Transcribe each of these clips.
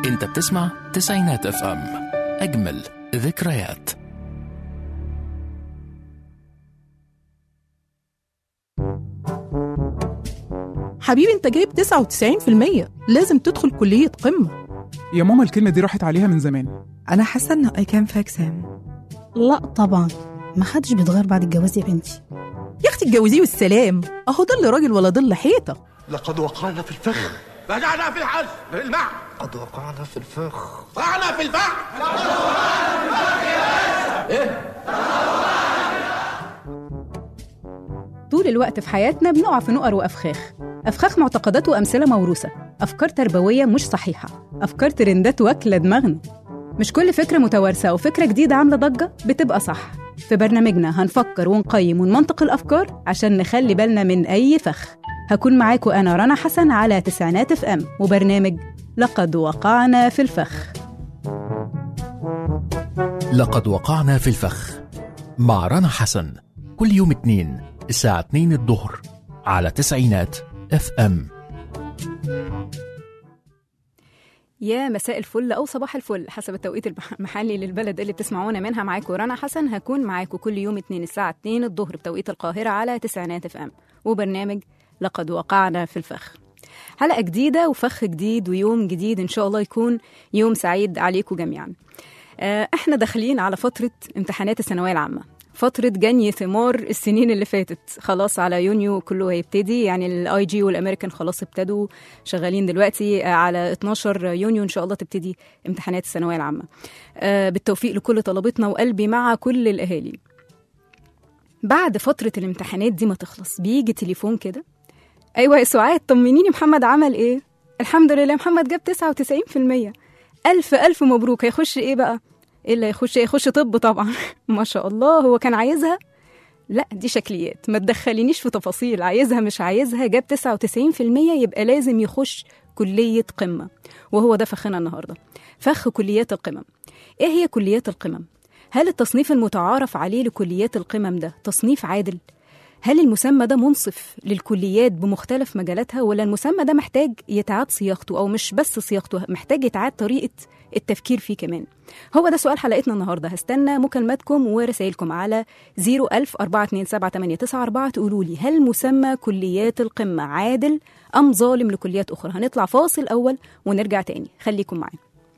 انت بتسمع تسعينات اف ام اجمل ذكريات حبيبي انت جايب 99% لازم تدخل كلية قمة يا ماما الكلمة دي راحت عليها من زمان أنا حاسة إن I can fix him لا طبعا ما حدش بيتغير بعد الجواز يا بنتي يا اختي اتجوزيه والسلام اهو ضل راجل ولا ضل حيطة لقد وقعنا في الفخ بدأنا في الحل بالمع قد وقعنا في الفخ وقعنا في الفعل طول الوقت في حياتنا بنقع في نقر وأفخاخ أفخاخ معتقدات وأمثلة موروثة أفكار تربوية مش صحيحة أفكار ترندات واكلة دماغنا مش كل فكرة متوارثة أو فكرة جديدة عاملة ضجة بتبقى صح في برنامجنا هنفكر ونقيم ونمنطق الأفكار عشان نخلي بالنا من أي فخ هكون معاكم أنا رنا حسن على تسعينات اف ام وبرنامج لقد وقعنا في الفخ لقد وقعنا في الفخ مع رنا حسن كل يوم اثنين الساعة 2 الظهر على تسعينات اف ام يا مساء الفل او صباح الفل حسب التوقيت المح- المحلي للبلد اللي بتسمعونا منها معاكم رنا حسن هكون معاكم كل يوم اثنين الساعه 2 الظهر بتوقيت القاهره على تسعينات اف ام وبرنامج لقد وقعنا في الفخ حلقه جديده وفخ جديد ويوم جديد ان شاء الله يكون يوم سعيد عليكم جميعا آه، احنا داخلين على فتره امتحانات الثانويه العامه فترة جني ثمار السنين اللي فاتت خلاص على يونيو كله هيبتدي يعني الاي جي والامريكان خلاص ابتدوا شغالين دلوقتي آه، على 12 يونيو ان شاء الله تبتدي امتحانات الثانويه العامه آه، بالتوفيق لكل طلبتنا وقلبي مع كل الاهالي بعد فترة الامتحانات دي ما تخلص بيجي تليفون كده أيوة يا سعاد طمنيني محمد عمل إيه؟ الحمد لله محمد جاب 99% ألف ألف مبروك هيخش إيه بقى؟ إيه اللي هيخش هيخش طب طبعا ما شاء الله هو كان عايزها لا دي شكليات ما تدخلينيش في تفاصيل عايزها مش عايزها جاب 99% يبقى لازم يخش كلية قمة وهو ده فخنا النهاردة فخ كليات القمم إيه هي كليات القمم؟ هل التصنيف المتعارف عليه لكليات القمم ده تصنيف عادل؟ هل المسمى ده منصف للكليات بمختلف مجالاتها ولا المسمى ده محتاج يتعاد صياغته او مش بس صياغته محتاج يتعاد طريقه التفكير فيه كمان هو ده سؤال حلقتنا النهارده هستنى مكالماتكم ورسائلكم على 01000 427 تقولوا لي هل مسمى كليات القمه عادل ام ظالم لكليات اخرى هنطلع فاصل اول ونرجع تاني خليكم معانا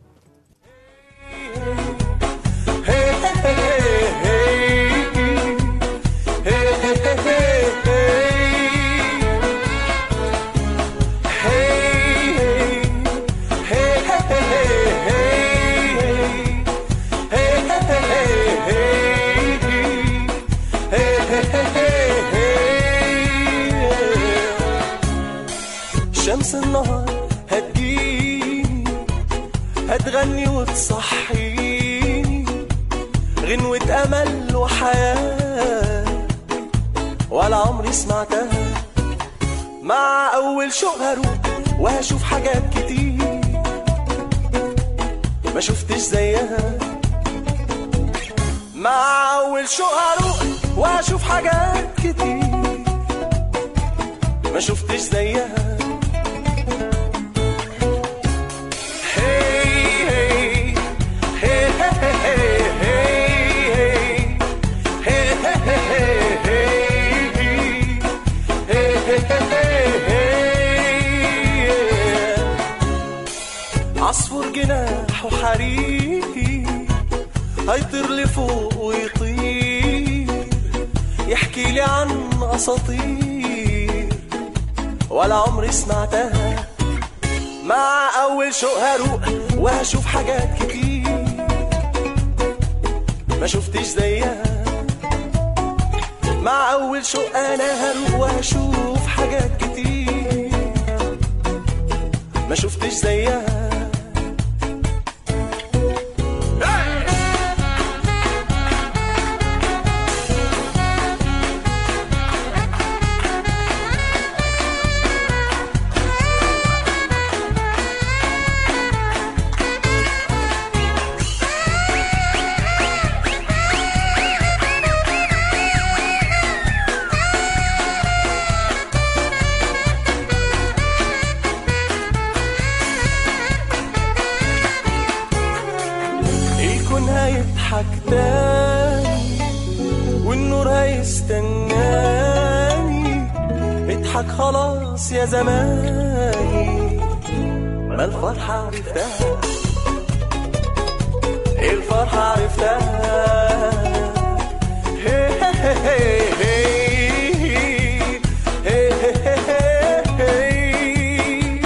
شمس النهار هتجيني هتغني وتصحيني غنوة أمل وحياة ولا عمري سمعتها مع أول شوق هروح وهشوف حاجات كتير ما شفتش زيها مع أول شوق هروح وهشوف حاجات كتير ما شفتش زيها هي هي هي عصفور جناح وحرير هيطير لفوق ويطير يحكي لي عن اساطير ولا عمري سمعتها مع اول شوق هروق وهشوف حاجات كتير ما شفتش زيها مع اول شوق انا هروق وهشوف حاجات كتير ما شفتش زيها اضحك خلاص يا زماني ما الفرحة عرفتها الفرحة عرفتها هي هي هي هي هي هي هي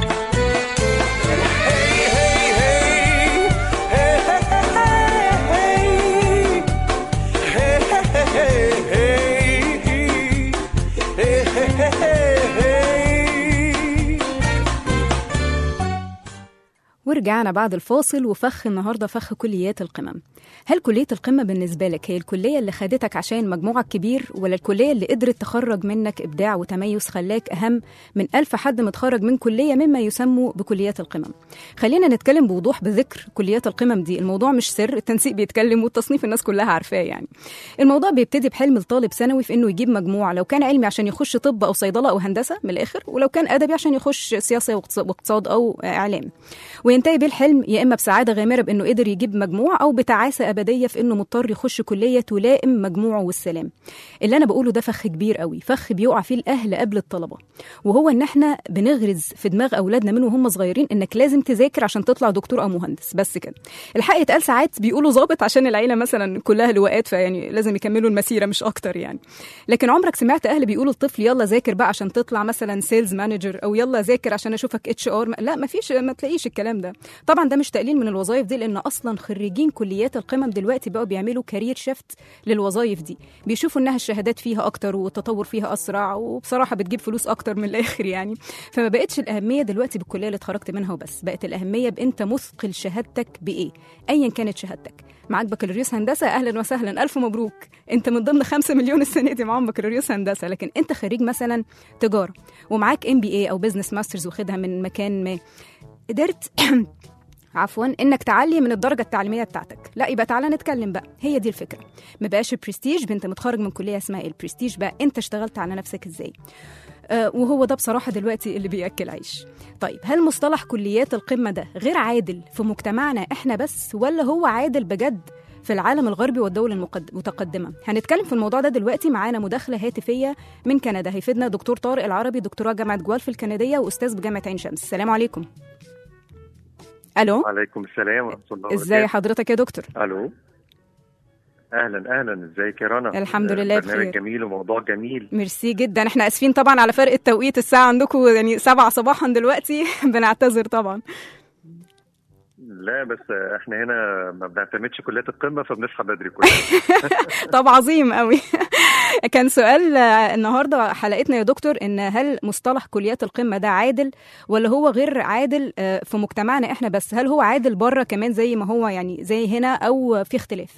ورجعنا بعد الفاصل وفخ النهارده فخ كليات القمم هل كلية القمة بالنسبة لك هي الكلية اللي خدتك عشان مجموعك كبير ولا الكلية اللي قدرت تخرج منك إبداع وتميز خلاك أهم من ألف حد متخرج من كلية مما يسمى بكليات القمم خلينا نتكلم بوضوح بذكر كليات القمم دي الموضوع مش سر التنسيق بيتكلم والتصنيف الناس كلها عارفاه يعني الموضوع بيبتدي بحلم الطالب ثانوي في انه يجيب مجموع لو كان علمي عشان يخش طب او صيدله او هندسه من الاخر ولو كان ادبي عشان يخش سياسه واقتص- واقتصاد او اعلام وينتهي بيه الحلم يا اما بسعاده غامره بانه قدر يجيب مجموع او بتعاسه ابديه في انه مضطر يخش كليه تلائم مجموعه والسلام اللي انا بقوله ده فخ كبير قوي فخ بيقع فيه الاهل قبل الطلبه وهو ان احنا بنغرز في دماغ اولادنا من وهم صغيرين انك لازم تذاكر عشان تطلع دكتور او مهندس بس كده الحق يتقال ساعات بيقولوا ظابط عشان العيله مثلا كلها لواءات فيعني لازم يكملوا المسيره مش اكتر يعني لكن عمرك سمعت اهل بيقولوا للطفل يلا ذاكر بقى عشان تطلع مثلا سيلز مانجر او يلا ذاكر عشان اشوفك اتش ار لا ما فيش ما تلاقيش الكلام ده طبعا ده مش تقليل من الوظائف دي لان اصلا خريجين كليات القمم دلوقتي بقوا بيعملوا كارير شيفت للوظائف دي بيشوفوا انها الشهادات فيها اكتر والتطور فيها اسرع وبصراحه بتجيب فلوس اكتر من الاخر يعني فما بقتش الاهميه دلوقتي بالكليه اللي اتخرجت منها وبس بقت الاهميه بانت مثقل شهادتك بايه ايا كانت شهادتك معاك بكالوريوس هندسه اهلا وسهلا الف مبروك انت من ضمن خمسة مليون السنه دي معاهم بكالوريوس هندسه لكن انت خريج مثلا تجاره ومعاك ام بي اي او بزنس ماسترز واخدها من مكان ما قدرت عفوا انك تعلي من الدرجه التعليميه بتاعتك لا يبقى تعالى نتكلم بقى هي دي الفكره ما بقاش البرستيج انت متخرج من كليه اسمها ايه البرستيج بقى انت اشتغلت على نفسك ازاي آه وهو ده بصراحه دلوقتي اللي بياكل عيش طيب هل مصطلح كليات القمه ده غير عادل في مجتمعنا احنا بس ولا هو عادل بجد في العالم الغربي والدول المقد- المتقدمه هنتكلم في الموضوع ده دلوقتي معانا مداخله هاتفيه من كندا هيفيدنا دكتور طارق العربي دكتوراه جامعه جوالف الكنديه واستاذ بجامعه عين شمس السلام عليكم الو وعليكم السلام ورحمه الله ازاي وبركاته حضرتك يا دكتور الو اهلا اهلا ازيك يا رنا الحمد لله برنامج بخير. جميل وموضوع جميل ميرسي جدا احنا اسفين طبعا على فرق التوقيت الساعه عندكم يعني سبعة صباحا دلوقتي بنعتذر طبعا لا بس احنا هنا ما بنعتمدش كليات القمه فبنصحى بدري كلنا طب عظيم قوي كان سؤال آه، النهارده حلقتنا يا دكتور ان هل مصطلح كليات القمه ده عادل ولا هو غير عادل آه، في مجتمعنا احنا بس هل هو عادل بره كمان زي ما هو يعني زي هنا او في اختلاف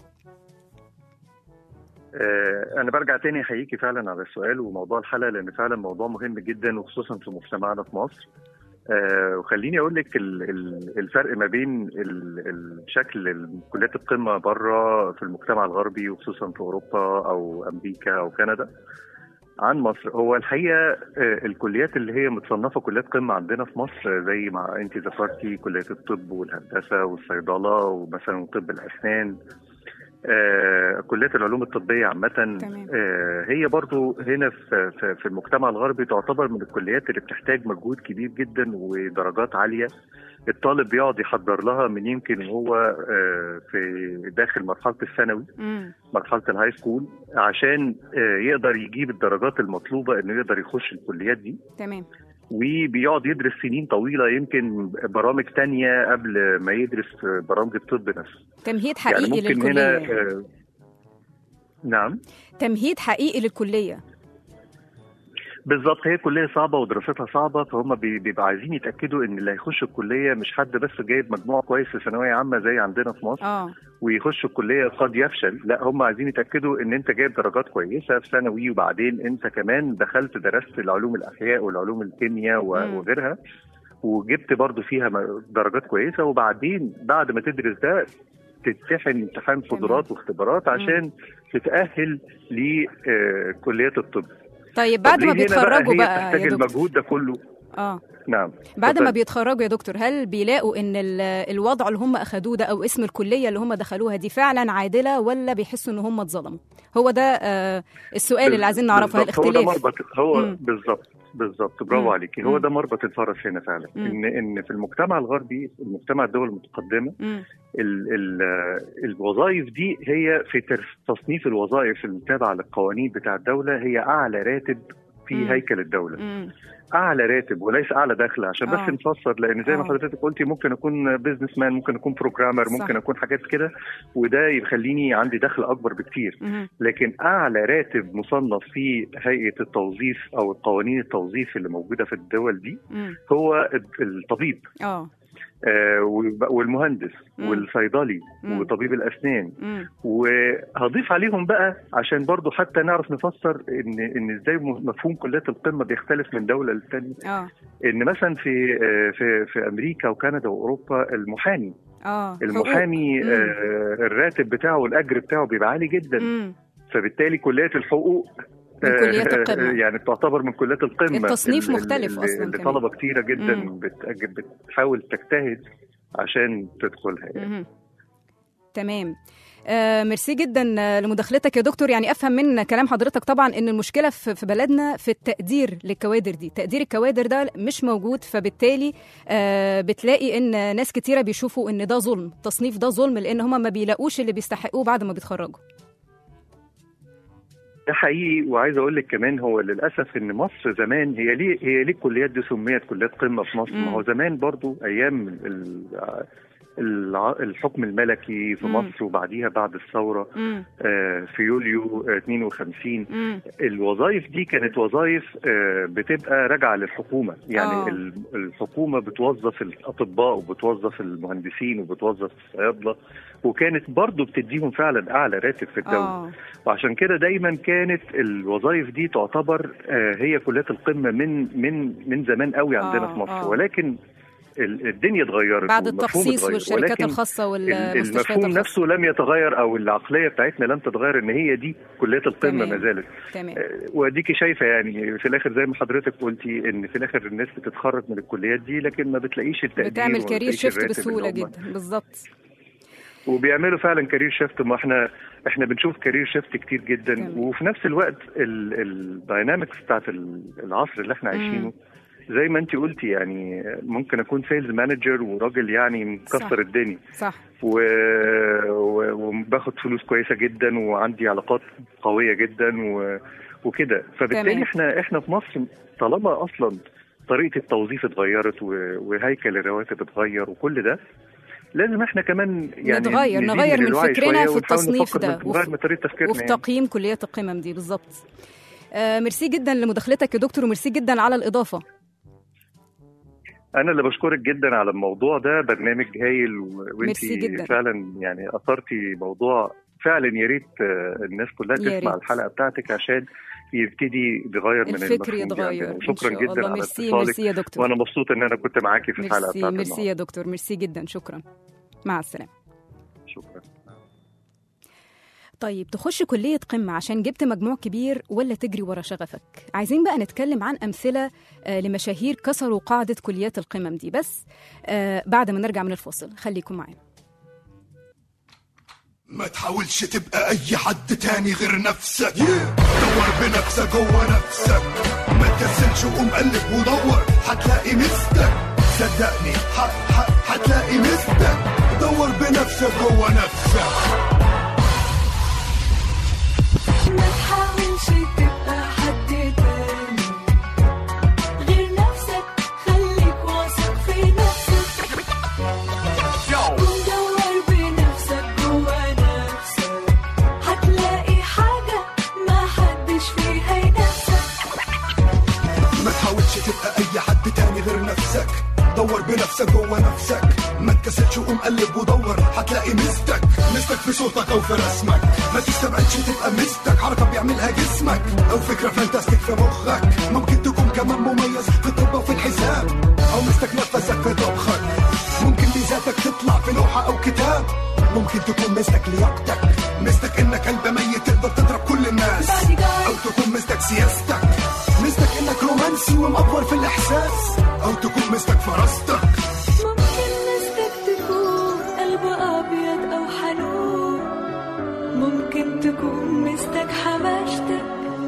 آه، انا برجع تاني احييكي فعلا على السؤال وموضوع الحلقه لان فعلا موضوع مهم جدا وخصوصا في مجتمعنا في مصر آه، وخليني اقول لك ال- ال- الفرق ما بين ال- الشكل كليات القمه بره في المجتمع الغربي وخصوصا في اوروبا او امريكا او كندا عن مصر هو الحقيقه آه، الكليات اللي هي متصنفه كليات قمه عندنا في مصر آه، زي ما انت ذكرتي كليات الطب والهندسه والصيدله ومثلا طب الاسنان آه، كليات العلوم الطبيه عامه تمام. آه، هي برضو هنا في في- في المجتمع الغربي تعتبر من الكليات اللي بتحتاج مجهود كبير جدا ودرجات عاليه الطالب بيقعد يحضر لها من يمكن وهو آه، في داخل مرحله الثانوي مم. مرحله الهاي سكول عشان آه، يقدر يجيب الدرجات المطلوبه انه يقدر يخش الكليات دي تمام وبيقعد يدرس سنين طويله يمكن برامج تانية قبل ما يدرس برامج الطب نفسه تمهيد يعني حقيقي ممكن للكليه هنا يعني. آه، نعم تمهيد حقيقي للكليه بالظبط هي كليه صعبه ودراستها صعبه فهم بي- بيبقوا عايزين يتاكدوا ان اللي هيخش الكليه مش حد بس جايب مجموع كويس في ثانويه عامه زي عندنا في مصر اه ويخش الكليه قد يفشل لا هم عايزين يتاكدوا ان انت جايب درجات كويسه في ثانوي وبعدين انت كمان دخلت درست العلوم الاحياء والعلوم الكيمياء و- مم. وغيرها وجبت برضو فيها م- درجات كويسه وبعدين بعد ما تدرس ده تتسحن امتحان قدرات واختبارات عشان تتاهل لكليات الطب طيب بعد طب ما ليه هنا بيتخرجوا هي بقى بتحتاج يا دكتور المجهود ده كله اه نعم بعد ما اتفضل. بيتخرجوا يا دكتور هل بيلاقوا ان ال- الوضع اللي هم اخدوه ده او اسم الكليه اللي هم دخلوها دي فعلا عادله ولا بيحسوا ان هم اتظلموا هو ده آه السؤال اللي عايزين نعرفه هل بالظبط، هو ده الاختلاف مربط هو مم. بالظبط بالظبط برافو مم. عليكي هو مم. ده مربط الفرس هنا فعلا مم. ان ان في المجتمع الغربي المجتمع الدول المتقدمه مم. ال ال الوظائف دي هي في تر- تصنيف الوظائف التابعه للقوانين بتاع الدوله هي اعلى راتب في مم. هيكل الدوله مم. اعلى راتب وليس اعلى دخل عشان آه. بس نفسر لان زي آه. ما حضرتك قلتي ممكن اكون بزنس مان ممكن اكون بروجرامر صح. ممكن اكون حاجات كده وده يخليني عندي دخل اكبر بكتير مم. لكن اعلى راتب مصنف في هيئه التوظيف او القوانين التوظيف اللي موجوده في الدول دي مم. هو الطبيب اه آه، والمهندس مم. والصيدلي مم. وطبيب الاسنان مم. وهضيف عليهم بقى عشان برضو حتى نعرف نفسر ان ان ازاي مفهوم كليات القمه بيختلف من دوله للتانيه اه ان مثلا في آه، في في امريكا وكندا واوروبا المحامي اه المحامي حقوق. مم. آه، الراتب بتاعه والاجر بتاعه بيبقى عالي جدا مم. فبالتالي كليات الحقوق من آه، كليات آه، القمة. يعني تعتبر من كليات القمه التصنيف ال- ال- مختلف اللي- أصلاً اللي كمان. طلبه كتيره جدا مم. بتأج- بتحاول تجتهد عشان تدخلها يعني. مهم. تمام آه ميرسي جدا آه، لمداخلتك يا دكتور يعني افهم من كلام حضرتك طبعا ان المشكله في في بلدنا في التقدير للكوادر دي تقدير الكوادر ده مش موجود فبالتالي آه بتلاقي ان ناس كتيره بيشوفوا ان ده ظلم التصنيف ده ظلم لان هم ما بيلاقوش اللي بيستحقوه بعد ما بيتخرجوا ده حقيقي وعايز اقول لك كمان هو للاسف ان مصر زمان هي ليه هي ليه الكليات دي سميت كليات قمه في مصر؟ مم. ما هو زمان برضو ايام ال- الع- الحكم الملكي في مم. مصر وبعديها بعد الثوره مم. آه، في يوليو آه، 52 مم. الوظائف دي كانت وظائف آه، بتبقى راجعه للحكومه يعني آه. ال- الحكومه بتوظف الاطباء وبتوظف المهندسين وبتوظف الصيادله وكانت برضو بتديهم فعلا اعلى راتب في الدوله اه وعشان كده دايما كانت الوظائف دي تعتبر آه، هي كليات القمه من من من زمان قوي عندنا آه، في مصر آه. ولكن ال- الدنيا اتغيرت بعد والمفهوم التخصيص اتغير. والشركات ولكن الخاصه ال- والمستشفيات المفهوم الخاصه نفسه لم يتغير او العقليه بتاعتنا لم تتغير ان هي دي كليات القمه تمام. ما زالت تمام آه، واديكي شايفه يعني في الاخر زي ما حضرتك قلتي ان في الاخر الناس بتتخرج من الكليات دي لكن ما بتلاقيش التقدير بتعمل وما كارير بتلاقيش شيفت الراتب بسهوله اللي هم- جدا بالظبط وبيعملوا فعلا كارير شيفت ما احنا احنا بنشوف كارير شيفت كتير جدا تمام. وفي نفس الوقت الداينامكس بتاعت ال- العصر اللي احنا مم. عايشينه زي ما انت قلتي يعني ممكن اكون سيلز مانجر وراجل يعني صح. مكسر الدنيا صح و... و... وباخد فلوس كويسه جدا وعندي علاقات قويه جدا و... وكده فبالتالي تمام. احنا احنا في مصر طالما اصلا طريقه التوظيف اتغيرت و... وهيكل الرواتب اتغير وكل ده لازم احنا كمان يعني نتغير نزيد نغير من الوعي فكرنا شوية في ونحاول التصنيف نفكر ده من- نغير من طريقه تفكيرنا وفي يعني. تقييم كليات القمم دي بالظبط آه ميرسي جدا لمداخلتك يا دكتور وميرسي جدا على الاضافه انا اللي بشكرك جدا على الموضوع ده برنامج هايل و... ميرسي جدا. وانت فعلا يعني اثرتي موضوع فعلا يا ريت آه، الناس كلها يا تسمع ريت. الحلقه بتاعتك عشان يبتدي يغير من الفكر المفهوم ده يتغير عندنا. إن شكرا شاء جدا الله على ميرسي اتصالك ميرسي يا دكتور وانا مبسوط ان انا كنت معاكي في الحلقه ميرسي بتاعت ميرسي النهاردة. يا دكتور ميرسي جدا شكرا مع السلامه شكرا طيب تخش كلية قمة عشان جبت مجموع كبير ولا تجري ورا شغفك؟ عايزين بقى نتكلم عن أمثلة آه، لمشاهير كسروا قاعدة كليات القمم دي بس آه، بعد ما نرجع من الفاصل خليكم معانا ما تحاولش تبقى اي حد تاني غير نفسك دور بنفسك جوه نفسك ما تكسلش وقوم قلب ودور هتلاقي مستك صدقني ح- ح- هتلاقي مستك دور بنفسك جوه نفسك ما تحاولش تبقى حد تاني غير نفسك خليك واثق في نفسك ودور بنفسك جوا نفسك هتلاقي حاجة ما حدش فيها ينافسك ما تحاولش تبقى اي حد تاني غير نفسك دور بنفسك جوه نفسك ما تكسلش وقوم قلب ودور هتلاقي مستك مستك في صوتك او في رسمك ما تستبعدش تبقى مستك حركه بيعملها جسمك او فكره فانتاستيك في مخك ممكن تكون كمان مميز في الطب وفي الحساب او مستك نفسك في طبخك ممكن ميزاتك تطلع في لوحه او كتاب ممكن تكون مستك لياقتك مستك انك قلب ميت تقدر تضرب كل الناس او تكون مستك سياستك مستك انك رومانسي ومأفور في في الاحساس او تكون مستك فرستك ممكن مستك تكون قلب أبيض أو حنون ممكن تكون مستك حماشتك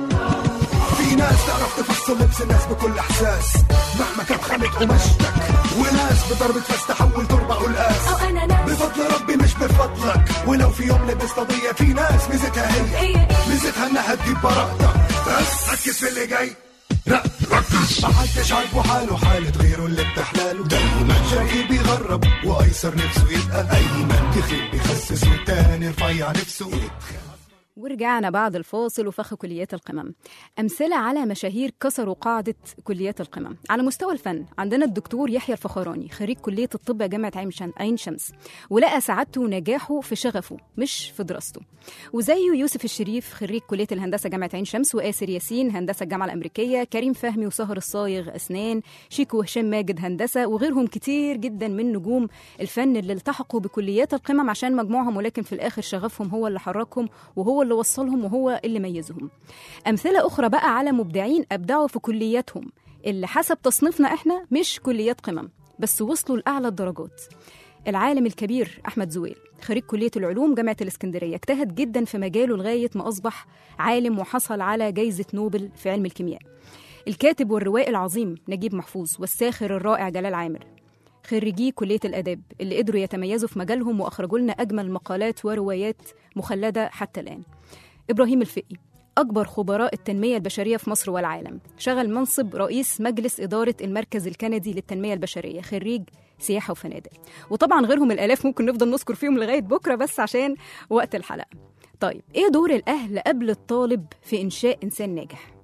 في ناس تعرف تفصل لبس الناس بكل احساس مهما كانت خامة قماشتك وناس بضربة فاس تحول تربة قلقاس أو أنا ناس بفضل ربي مش بفضلك ولو في يوم لبست قضية في ناس ميزتها هي هي إيه ميزتها انها تجيب براءتك بس ركز في اللي جاي لا ركز محدش عاجبه حاله حالة غيره اللي بتحلاله دايما شقي بيغرب وايسر نفسه يبقى ايمن تخيل بيخسس والتاني رفيع نفسه يتخان ورجعنا بعد الفاصل وفخ كليات القمم أمثلة على مشاهير كسروا قاعدة كليات القمم على مستوى الفن عندنا الدكتور يحيى الفخراني خريج كلية الطب جامعة عين شم- عين شمس ولقى سعادته ونجاحه في شغفه مش في دراسته وزيه يوسف الشريف خريج كلية الهندسة جامعة عين شمس وآسر ياسين هندسة الجامعة الأمريكية كريم فهمي وسهر الصايغ أسنان شيكو وهشام ماجد هندسة وغيرهم كتير جدا من نجوم الفن اللي التحقوا بكليات القمم عشان مجموعهم ولكن في الآخر شغفهم هو اللي حركهم وهو اللي وصلهم وهو اللي ميزهم أمثلة أخرى بقى على مبدعين أبدعوا في كلياتهم اللي حسب تصنيفنا إحنا مش كليات قمم بس وصلوا لأعلى الدرجات العالم الكبير أحمد زويل خريج كلية العلوم جامعة الإسكندرية اجتهد جدا في مجاله لغاية ما أصبح عالم وحصل على جائزة نوبل في علم الكيمياء الكاتب والروائي العظيم نجيب محفوظ والساخر الرائع جلال عامر خريجي كلية الآداب اللي قدروا يتميزوا في مجالهم وأخرجوا لنا أجمل مقالات وروايات مخلدة حتى الآن إبراهيم الفقي أكبر خبراء التنمية البشرية في مصر والعالم شغل منصب رئيس مجلس إدارة المركز الكندي للتنمية البشرية خريج سياحة وفنادق وطبعا غيرهم الآلاف ممكن نفضل نذكر فيهم لغاية بكرة بس عشان وقت الحلقة طيب إيه دور الأهل قبل الطالب في إنشاء إنسان ناجح؟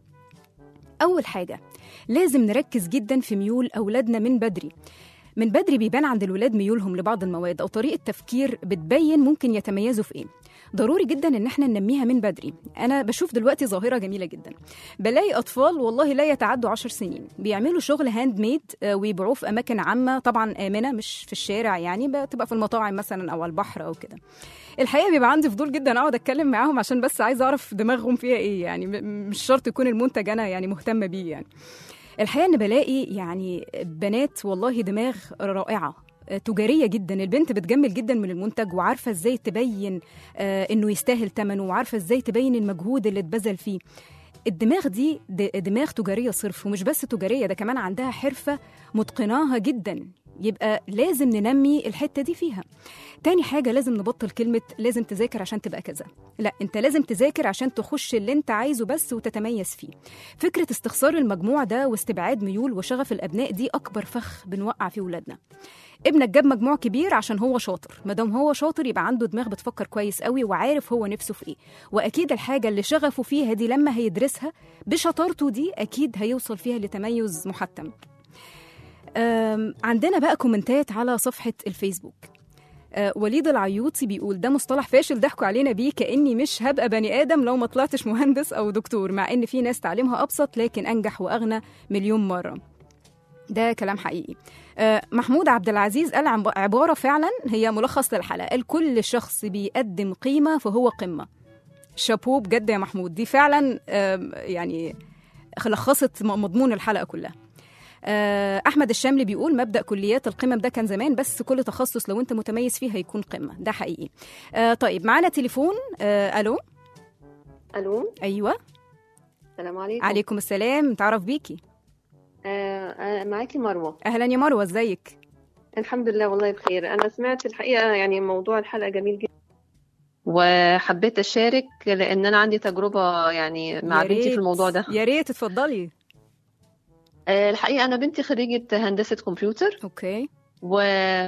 أول حاجة لازم نركز جدا في ميول أولادنا من بدري من بدري بيبان عند الولاد ميولهم لبعض المواد أو طريقة تفكير بتبين ممكن يتميزوا في إيه ضروري جدا ان احنا ننميها من بدري انا بشوف دلوقتي ظاهره جميله جدا بلاقي اطفال والله لا يتعدوا عشر سنين بيعملوا شغل هاند ميد آه، ويبيعوه في اماكن عامه طبعا امنه مش في الشارع يعني بتبقى في المطاعم مثلا او على البحر او كده الحقيقه بيبقى عندي فضول جدا اقعد اتكلم معاهم عشان بس عايزه اعرف دماغهم فيها ايه يعني م- مش شرط يكون المنتج انا يعني مهتمه بيه يعني الحقيقه ان بلاقي يعني بنات والله دماغ رائعه آه، تجاريه جدا البنت بتجمل جدا من المنتج وعارفه ازاي تبين آه، انه يستاهل ثمنه وعارفه ازاي تبين المجهود اللي اتبذل فيه الدماغ دي د- دماغ تجاريه صرف ومش بس تجاريه ده كمان عندها حرفه متقناها جدا يبقى لازم ننمي الحته دي فيها تاني حاجة لازم نبطل كلمة لازم تذاكر عشان تبقى كذا لا انت لازم تذاكر عشان تخش اللي انت عايزه بس وتتميز فيه فكرة استخسار المجموع ده واستبعاد ميول وشغف الأبناء دي أكبر فخ بنوقع فيه ولادنا ابنك جاب مجموع كبير عشان هو شاطر ما دام هو شاطر يبقى عنده دماغ بتفكر كويس قوي وعارف هو نفسه في ايه واكيد الحاجه اللي شغفه فيها دي لما هيدرسها بشطارته دي اكيد هيوصل فيها لتميز محتم أم، عندنا بقى كومنتات على صفحه الفيسبوك آه، وليد العيوطي بيقول ده مصطلح فاشل ضحكوا علينا بيه كاني مش هبقى بني ادم لو ما طلعتش مهندس او دكتور مع ان في ناس تعليمها ابسط لكن انجح واغنى مليون مره ده كلام حقيقي آه، محمود عبد العزيز قال عن- عباره فعلا هي ملخص للحلقه قال كل شخص بيقدم قيمه فهو قمه شابوه بجد يا محمود دي فعلا آم، يعني لخصت م- مضمون الحلقه كلها آه، احمد الشاملي بيقول مبدا كليات القمم ده كان زمان بس كل تخصص لو انت متميز فيه هيكون قمه ده حقيقي آه، طيب معانا تليفون آه، الو الو ايوه السلام عليكم عليكم السلام تعرف بيكي آه آه معاكي مروه اهلا يا مروه ازيك الحمد لله والله بخير انا سمعت الحقيقه يعني موضوع الحلقه جميل جدا وحبيت اشارك لان انا عندي تجربه يعني مع يا بنتي ريت. في الموضوع ده يا ريت اتفضلي آه الحقيقه انا بنتي خريجه هندسه كمبيوتر اوكي و...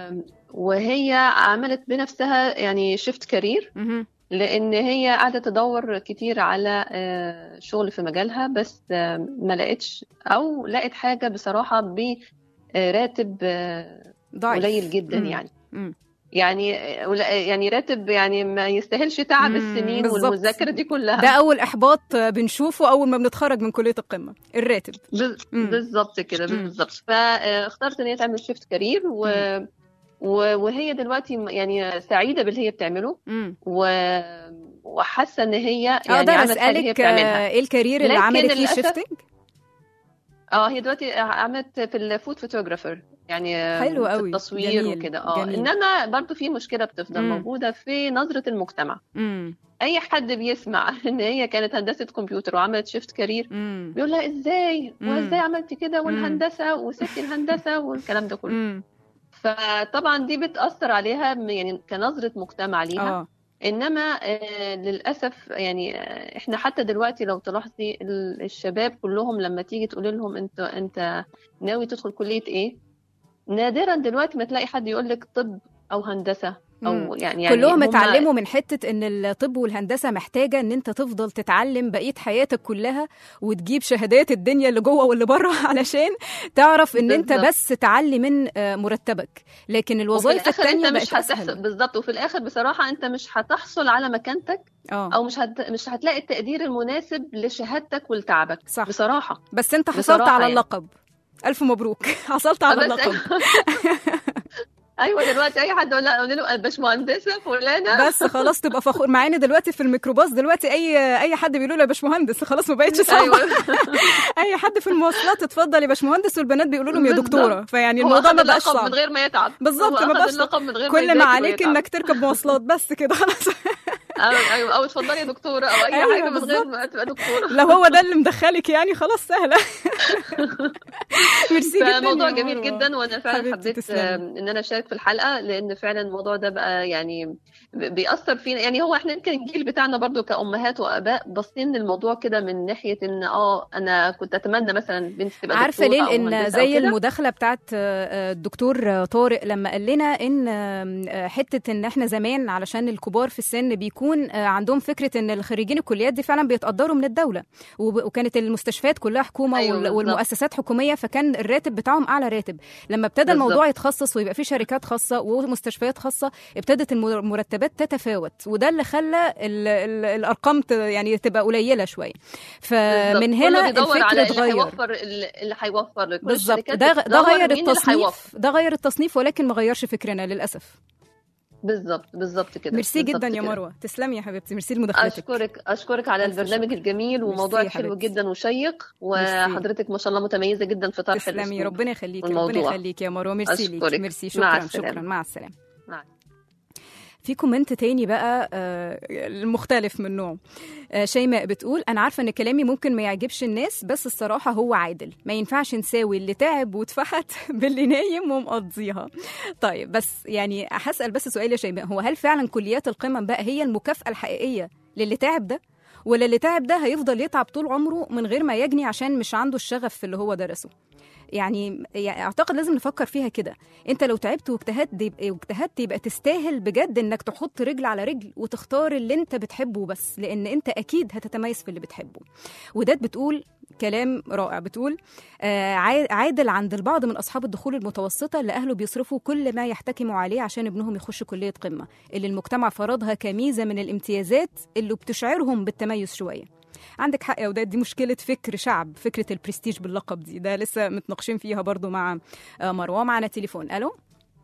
وهي عملت بنفسها يعني شيفت كارير مهم. لان هي قاعده تدور كتير على آه، شغل في مجالها بس آه، ما لقتش او لقت حاجه بصراحه براتب آه، ضعيف. قليل جدا مم. يعني مم. يعني يعني راتب يعني ما يستاهلش تعب مم، السنين بالظبط. والمذاكره دي كلها ده اول احباط بنشوفه اول ما بنتخرج من كليه القمه الراتب بز- بالظبط كده مم. بالظبط فاختارت ان هي تعمل شيفت كارير و... و- وهي دلوقتي م- يعني سعيده باللي هي بتعمله مم. و... وحاسه ان هي يعني اقدر عملت حاجه هي اسالك بتعملها آه، ايه الكارير اللي لكن عملت فيه للأسف- شيفتنج اه هي دلوقتي عملت في الفود فوتوغرافر يعني حلو في قوي. التصوير جميل. وكده اه جميل. انما برضو في مشكله بتفضل مم. موجوده في نظره المجتمع امم اي حد بيسمع ان هي كانت هندسه كمبيوتر وعملت شيفت كارير امم بيقول لها ازاي مم. وازاي عملتي كده مم. والهندسه وسبتي الهندسه والكلام ده كله امم فطبعا دي بتاثر عليها م- يعني كنظره مجتمع ليها اه انما آه، للاسف يعني آه، احنا حتى دلوقتي لو تلاحظي ال- الشباب كلهم لما تيجي تقول لهم انت انت ناوي تدخل كليه ايه نادرا دلوقتي ما تلاقي حد يقول لك طب او هندسه او مم. يعني يعني كلهم هم- اتعلموا من حته ان الطب والهندسه محتاجه ان انت تفضل تتعلم بقيه حياتك كلها وتجيب شهادات الدنيا اللي جوه واللي بره علشان تعرف ان انت بالظبط. بس تعلي من آه، مرتبك لكن وفي الوظائف الاخر التانية انت بقت مش هتحصل اسهل بالظبط وفي الاخر بصراحه انت مش هتحصل على مكانتك اه او مش هت... مش هتلاقي التقدير المناسب لشهادتك ولتعبك صح. بصراحه بس انت حصلت بصراحة على يعني. اللقب الف مبروك حصلت على بس اللقب ايوه دلوقتي اي حد يقول لا قول له باشمهندسه فلانه بس خلاص تبقى فخور مع ان دلوقتي في الميكروباص دلوقتي اي اي حد بيقول له يا باشمهندس خلاص ما بقتش صعبه ايوه اي حد في المواصلات اتفضل يا باشمهندس والبنات بيقولوا لهم يا بالظبط. دكتوره فيعني هو الموضوع أخذ ما بقاش اللقب صعب من غير ما يتعب بالظبط هو ما أخذ بقاش اللقب من غير كل ما يذاكر عليك ويتعب. انك تركب مواصلات بس كده خلاص أو- ايوه او اتفضلي يا دكتوره او اي أيوة حاجه من غير بالظبط. ما تبقى دكتوره لو هو ده اللي مدخلك يعني خلاص سهله ميرسي جدا فموضوع يا جميل مروة. جدا وانا فعلا حبيبتي حبيت تسلمي. آه، ان انا اشارك في الحلقه لان فعلا الموضوع ده بقى يعني ب- بيأثر فينا يعني هو احنا يمكن الجيل بتاعنا برضو كأمهات وآباء باصين للموضوع كده من ناحيه ان اه انا كنت اتمنى مثلا بنتي تبقى عارفه دكتورة ليه أو لان مهندسة أو زي كده. المداخله بتاعت آه، آه، الدكتور آه، طارق لما قال لنا ان آه، آه، حته ان احنا زمان علشان الكبار في السن بيكون آه، عندهم فكره ان الخريجين الكليات دي فعلا بيتقدروا من الدوله وب- وكانت المستشفيات كلها حكومه أيوة وال- بالظبط. والمؤسسات حكوميه فكان الراتب بتاعهم اعلى راتب لما ابتدى بالظبط. الموضوع يتخصص ويبقى في شركات خاصه ومستشفيات خاصه ابتدت المر- المرتبات تتفاوت وده اللي خلى ال- ال- الارقام ت- يعني تبقى قليله شويه فمن بالظبط. هنا كله بيدور الفكر على اللي اتغير هيوفر اللي هيوفر لك بالظبط والشركات ده ده بتدور غير مين اللي التصنيف هيوفر. ده غير التصنيف ولكن ما غيرش فكرنا للاسف بالظبط بالظبط كده ميرسي بالظبط جدا يا كده. مروه تسلمي يا حبيبتي ميرسي لمداخلتك اشكرك اشكرك على ألف البرنامج شكر. الجميل ميرسي وموضوعك يا حلو حبيبتي. جدا وشيق ميرسي. وحضرتك ما شاء الله متميزه جدا في طرح تسلمي الأسلوب ربنا يخليكي ربنا والموضوع. يخليكي يا مروه ميرسي ليكي أشكرك. ميرسي مع شكرا السلامة. شكرا مع السلامه مع في كومنت تاني بقى آه، المختلف من نوعه آه، شيماء بتقول انا عارفه ان كلامي ممكن ما يعجبش الناس بس الصراحه هو عادل ما ينفعش نساوي اللي تعب واتفحت باللي نايم ومقضيها طيب بس يعني هسال بس سؤال يا شيماء هو هل فعلا كليات القمم بقى هي المكافاه الحقيقيه للي تعب ده ولا اللي تعب ده هيفضل يتعب طول عمره من غير ما يجني عشان مش عنده الشغف في اللي هو درسه يعني يعني اعتقد لازم نفكر فيها كده انت لو تعبت واجتهدت يبقى واجتهدت يبقى تستاهل بجد انك تحط رجل على رجل وتختار اللي انت بتحبه بس لان انت اكيد هتتميز في اللي بتحبه وداد بتقول كلام رائع بتقول آه عا- عادل عند البعض من اصحاب الدخول المتوسطه اللي اهله بيصرفوا كل ما يحتكموا عليه عشان ابنهم يخش كليه قمه اللي المجتمع فرضها كميزه من الامتيازات اللي بتشعرهم بالتميز شويه عندك حق يا وداد دي مشكله فكر شعب فكره البرستيج باللقب دي ده لسه متناقشين فيها برضو مع آه، مروه معنا تليفون الو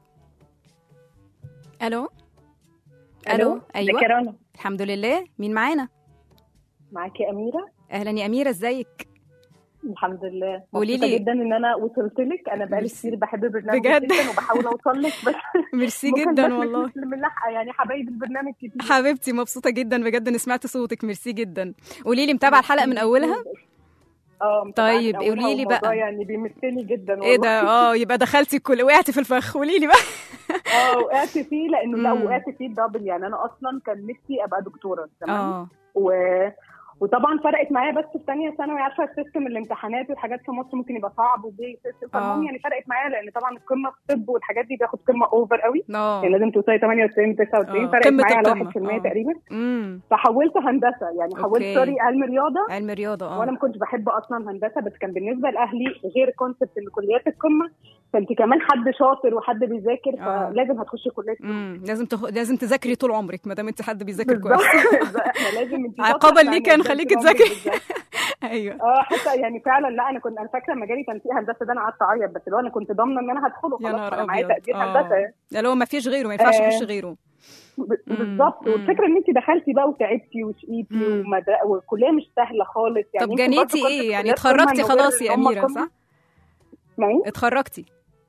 الو الو ايوه ازيك يا رنا الحمد لله مين معانا معاكي اميره اهلا يا اميره ازيك الحمد لله قولي مبسوطة لي. جدا ان انا وصلت لك انا بقالي ميرسي. كتير بحب البرنامج بجد؟ جدا وبحاول اوصل لك بس ميرسي ممكن جدا بس والله مش ملاحقه يعني حبايب البرنامج كتير حبيبتي مبسوطه جدا بجد اني سمعت صوتك ميرسي جدا قولي لي متابعه الحلقه من اولها اه متابعة طيب، من أولها قولي لي والموضوع بقى. يعني بيمثلني جدا والله ايه ده اه يبقى دخلتي كل وقعتي في الفخ قولي لي بقى اه وقعت فيه لانه لا مم. وقعت فيه دبل يعني انا اصلا كان نفسي ابقى دكتوره تمام اه و... وطبعا فرقت معايا بس في ثانيه ثانوي عارفه السيستم الامتحانات والحاجات في مصر ممكن يبقى صعب وبي فالمهم آه. يعني فرقت معايا لان طبعا القمه في الطب والحاجات دي بياخد قمه اوفر قوي اه يعني لازم توصلي 98 99 آه، فرقت قمة معايا على القمة. 1% آه. تقريبا امم فحولت هندسه يعني حولت أوكي. سوري علم رياضه علم رياضه اه وانا ما كنتش بحب اصلا هندسه بس كان بالنسبه لاهلي غير كونسبت ان كليات القمه فانت كمان حد شاطر وحد بيذاكر آه. فلازم هتخشي كليه امم لازم تخ... لازم تذاكري طول عمرك ما دام انت حد بيذاكر كويس بالظبط احنا لازم انت عقابا شاطرة ليك يعني هنخليكي بالظبط تذاكري بالظبط. ايوه اه حتى يعني فعلا لا انا كنت انا فاكره لما جالي تنسيق هندسه ده انا قعدت اعيط بس اللي هو انا كنت ضامنه ان انا هدخله يا خلاص نهار انا معايا ابيض تقدير هندسه اه ده اللي هو ما فيش غيره ما ينفعش آه. يخش غيره ب- بالظبط والفكره ان انت دخلتي بقى وتعبتي وشقيتي ومدر- والكليه مش سهله خالص يعني طب يمكن برضه جنيتي كنت ايه في يعني كليات اتخرجتي قمة إنه خلاص غير يا إن هم اميره قمة. صح نعم اتخرجتي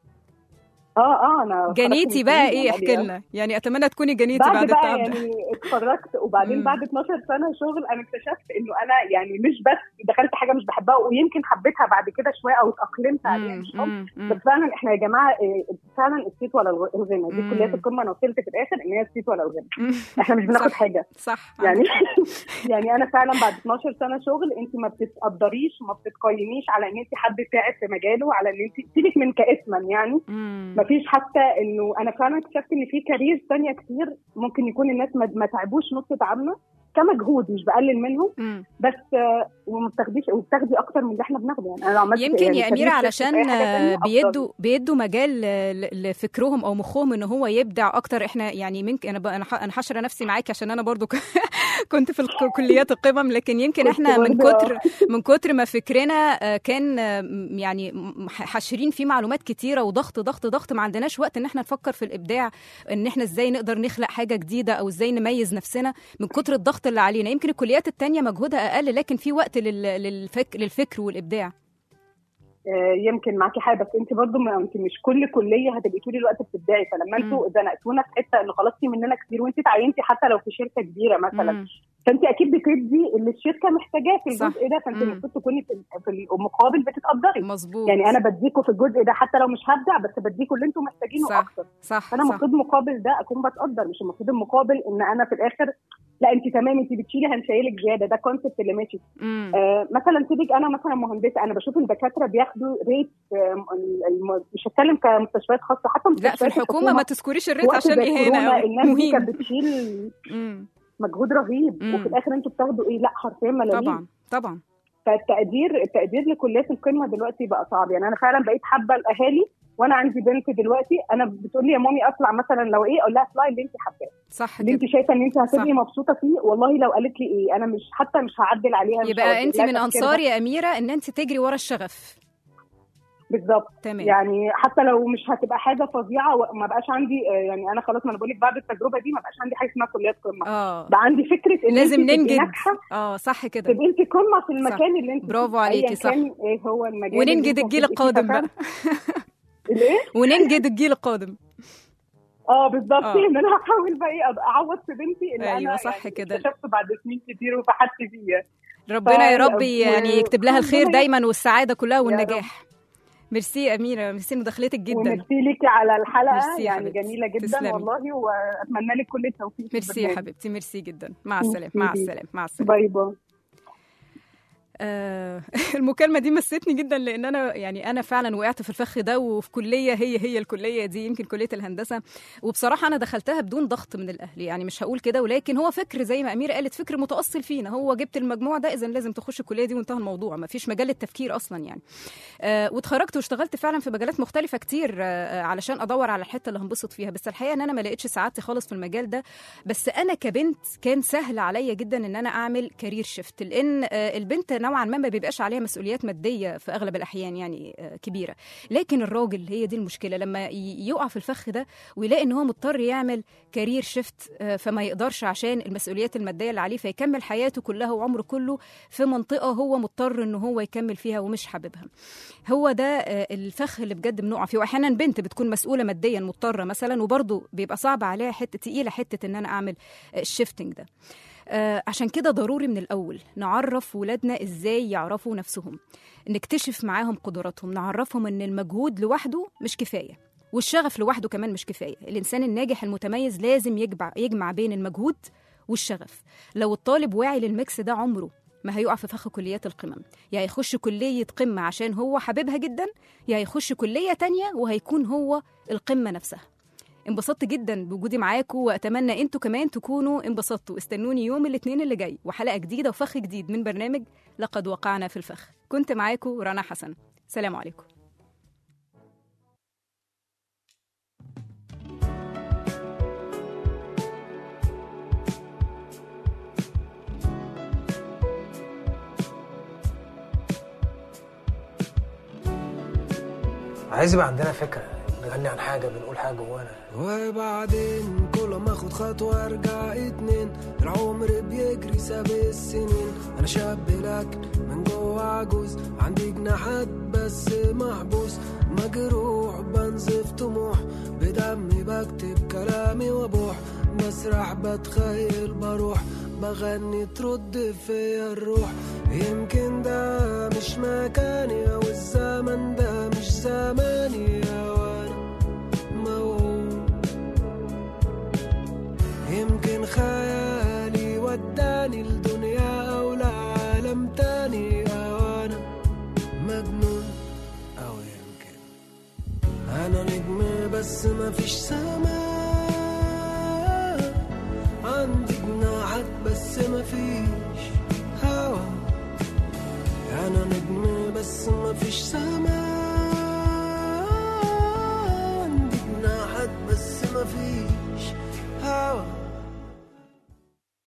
اه اه انا جنيتي اتخرجت بقى من ايه سنين احكي يعني. لنا يعني اتمنى تكوني جنيتي بعد بعد بقى التعب ده يعني اتخرجت وبعدين مم. بعد 12 سنه شغل انا اكتشفت انه انا يعني مش بس دخلت حاجه مش بحبها ويمكن حبيتها بعد كده شويه او اتاقلمت عليها مش حب بس فعلا احنا يا جماعه إيه، فعلا الصيت ولا الغ- الغنى دي مم. كليات القمه انا وصلت في الاخر ان هي الصيت ولا الغنى احنا مش بناخد صح. حاجه صح يعني يعني انا فعلا بعد 12 سنه شغل انت ما بتتقدريش وما بتتقيميش على ان انت حد تعب في مجاله على ان انت سيبك من كاسما يعني ما فيش حتى انه انا فعلا اكتشفت ان في كارير تانية كتير ممكن يكون الناس ما, ما تعبوش نص تعبنا كمجهود مش بقلل منهم بس آه، وما بتاخديش وبتاخدي اكتر من اللي احنا بناخده يعني انا لو عملت يمكن يعني يا اميره career shift في أي علشان حاجة تانية آه، أفضل. بيدوا بيدوا مجال آه، ل- لفكرهم او مخهم ان هو يبدع اكتر احنا يعني ممكن انا ب- انا ح- انا حاشره نفسي معاكي عشان انا برضو ك- كنت في الك- كليات القمم لكن يمكن كنت احنا من برضو، آه. كتر من كتر ما فكرنا آه، كان آه، م- يعني م- ح- حاشرين فيه معلومات كتيره وضغط ضغط ضغط ما عندناش وقت ان احنا نفكر في الابداع ان احنا ازاي نقدر نخلق حاجه جديده او ازاي نميز نفسنا من كتر الضغط اللي علينا يمكن الكليات التانية مجهودها اقل لكن في وقت لل- للفك للفكر والابداع آه، يمكن معاكي حاجه بس انت برضو ما انت مش كل كليه هتبقي طول الوقت بتبدعي فلما انتوا زنقتونا في حته انه خلصتي مننا كتير وانت اتعينتي حتى لو في شركه كبيره مثلا مم. فانت اكيد بتدي اللي الشركه محتاجاه في صح. الجزء ده فانت مم. المفروض تكوني في في المقابل بتتقدري مظبوط يعني انا بديكوا في الجزء ده حتى لو مش هبدع بس بديكوا اللي انتوا محتاجينه صح. اكتر صح فانا صح. المفروض مقابل ده اكون بتقدر مش المفروض المقابل ان انا في الاخر لا انت تمام انت بتشيلي هنشيلك زياده ده كونسيبت اللي ماشي مم. آه مثلا سيبك انا مثلا مهندسه انا بشوف الدكاتره بياخدوا ريت آه الم- مش هتكلم كمستشفيات خاصه حتى لا في مستشفيات الحكومه ما تذكريش الريت وقت عشان زي اهانه كورونا أوي. الناس دي مهم كانت بتشيل مم. مجهود رهيب مم. وفي الاخر انتوا بتاخدوا ايه لا حرفيا ملايين طبعا طبعا فالتقدير التقدير لكليات القمه دلوقتي بقى صعب يعني انا فعلا بقيت حابه الاهالي وانا عندي بنت دلوقتي انا بتقول لي يا مامي اطلع مثلا لو ايه اقول لها اطلعي اللي انت حباه صح اللي انت كده شايفه ان انت هتبقي صح. مبسوطه فيه والله لو قالت لي ايه انا مش حتى مش هعدل عليها مش يبقى هودي انت لها من تفكير انصار ده. يا اميره ان انت تجري ورا الشغف بالظبط تمام. يعني حتى لو مش هتبقى حاجه فظيعه وما بقاش عندي آه، يعني انا خلاص ما انا بقول لك بعد التجربه دي ما بقاش عندي حاجه اسمها كليات قمه اه بقى عندي فكره ان لازم انت تبقي ننجد ناجحه اه صح كده تبقي انت قمه في المكان صح. اللي انت برافو فيه، عليكي، أياً صح. كان ايه هو المجال اللي وننجد انت الجيل هتبقي فيه. القادم بقى الايه؟ وننجد الجيل القادم اه بالظبط آه. ان انا هحاول بقى ايه أبقى اعوض في بنتي اللي أيوة، انا صح يعني كده. اكتشفت بعد سنين كتير وبحثت فيها ربنا يا ف- رب و- يعني يكتب لها الخير ربنا دايما والسعاده كلها رب. والنجاح ميرسي يا اميره ميرسي مداخلتك جدا وميرسي ليكي على الحلقه ميرسي يا يعني حبيبتي. جميله جدا تسلمي. والله واتمنى لك كل التوفيق في ميرسي يا البرنامج. حبيبتي ميرسي جدا مع السلامه مع ميرسي. السلامه مع السلامه باي باي آه، المكالمة دي مستني جدا لأن أنا يعني أنا فعلا وقعت في الفخ ده وفي كلية هي هي الكلية دي يمكن كلية الهندسة وبصراحة أنا دخلتها بدون ضغط من الأهل يعني مش هقول كده ولكن هو فكر زي ما أميرة قالت فكر متأصل فينا هو جبت المجموع ده إذا لازم تخش الكلية دي وانتهى الموضوع ما فيش مجال للتفكير أصلا يعني آه، واتخرجت واشتغلت فعلا في مجالات مختلفة كتير آه، علشان أدور على الحتة اللي هنبسط فيها بس الحقيقة إن أنا ما لقيتش سعادتي خالص في المجال ده بس أنا كبنت كان سهل عليا جدا إن أنا أعمل كارير شيفت لأن آه، البنت نوعا ما ما بيبقاش عليها مسؤوليات مادية في أغلب الأحيان يعني آه، كبيرة لكن الراجل هي دي المشكلة لما ي- يقع في الفخ ده ويلاقي إن هو مضطر يعمل كارير شيفت آه، فما يقدرش عشان المسؤوليات المادية اللي عليه فيكمل حياته كلها وعمره كله في منطقة هو مضطر إن هو يكمل فيها ومش حاببها هو ده آه، الفخ اللي بجد بنقع فيه واحيانا بنت بتكون مسؤوله ماديا مضطره مثلا وبرضه بيبقى صعب عليها حته تقيله حته ان انا اعمل آه، الشيفتنج ده آه، عشان كده ضروري من الأول نعرف ولادنا إزاي يعرفوا نفسهم نكتشف معاهم قدراتهم نعرفهم إن المجهود لوحده مش كفاية والشغف لوحده كمان مش كفاية الإنسان الناجح المتميز لازم يجمع, يجمع بين المجهود والشغف لو الطالب واعي للميكس ده عمره ما هيقع في فخ كليات القمم يا هيخش كلية قمة عشان هو حاببها جدا يا هيخش كلية تانية وهيكون هو القمة نفسها انبسطت جدا بوجودي معاكم واتمنى انتوا كمان تكونوا انبسطتوا استنوني يوم الاثنين اللي جاي وحلقه جديده وفخ جديد من برنامج لقد وقعنا في الفخ كنت معاكم رنا حسن سلام عليكم عايز يبقى عندنا فكره بنغني عن حاجه بنقول حاجه جوانا وبعدين كل ما اخد خطوة ارجع اتنين العمر بيجري ساب السنين انا شاب لكن من جوه عجوز عندي جناحات بس محبوس مجروح بنزف طموح بدمي بكتب كلامي وابوح بسرح بتخيل بروح بغني ترد فيا الروح يمكن ده مش مكاني او الزمن ده مش زماني وانا موهوم يمكن خيالي وداني لدنيا او لعالم تاني او انا مجنون او يمكن انا نجم بس مفيش سما